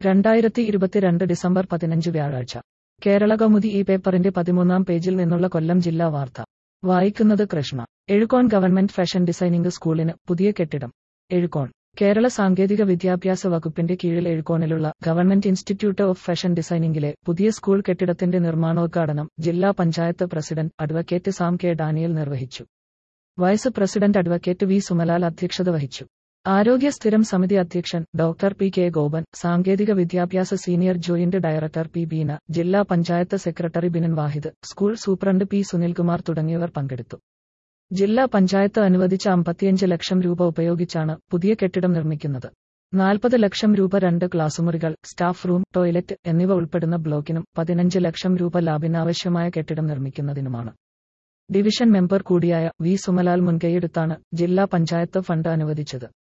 രണ്ടായിരത്തി ഇരുപത്തിരണ്ട് ഡിസംബർ പതിനഞ്ച് വ്യാഴാഴ്ച കേരള കൗമുദി ഈ പേപ്പറിന്റെ പതിമൂന്നാം പേജിൽ നിന്നുള്ള കൊല്ലം ജില്ലാ വാർത്ത വായിക്കുന്നത് Krishna Ezhukone government fashion designing സ്കൂളിന് പുതിയ കെട്ടിടം എഴുകോൺ കേരള സാങ്കേതിക വിദ്യാഭ്യാസ വകുപ്പിന്റെ കീഴിൽ എഴുകോണിലുള്ള ഗവൺമെന്റ് ഇൻസ്റ്റിറ്റ്യൂട്ട് ഓഫ് ഫാഷൻ ഡിസൈനിംഗിലെ പുതിയ സ്കൂൾ കെട്ടിടത്തിന്റെ നിർമ്മാണോദ്ഘാടനം ജില്ലാ panchayat president advocate Sam K Daniel നിർവഹിച്ചു vice president advocate V Sumalal അധ്യക്ഷത വഹിച്ചു ആരോഗ്യ സ്ഥിരം സമിതി അധ്യക്ഷൻ ഡോക്ടർ പി കെ ഗോപൻ സാങ്കേതിക വിദ്യാഭ്യാസ senior joint director P Beena ജില്ലാ panchayat secretary Binan Wahid school superintendent P Sunilkumar തുടങ്ങിയവർ പങ്കെടുത്തു ജില്ലാ പഞ്ചായത്ത് അനുവദിച്ച അമ്പത്തിയഞ്ച് ലക്ഷം രൂപ ഉപയോഗിച്ചാണ് പുതിയ കെട്ടിടം നിർമ്മിക്കുന്നത് നാൽപ്പത് ലക്ഷം രൂപ രണ്ട് ക്ലാസുമുറികൾ സ്റ്റാഫ് റൂം ടോയ്ലറ്റ് എന്നിവ ഉൾപ്പെടുന്ന ബ്ലോക്കിനും പതിനഞ്ച് ലക്ഷം രൂപ ലാബിനാവശ്യമായ കെട്ടിടം നിർമ്മിക്കുന്നതിനുമാണ് ഡിവിഷൻ മെമ്പർ കൂടിയായ വി സുമലാൽ മുൻകൈയെടുത്താണ് ജില്ലാ പഞ്ചായത്ത് ഫണ്ട് അനുവദിച്ചത്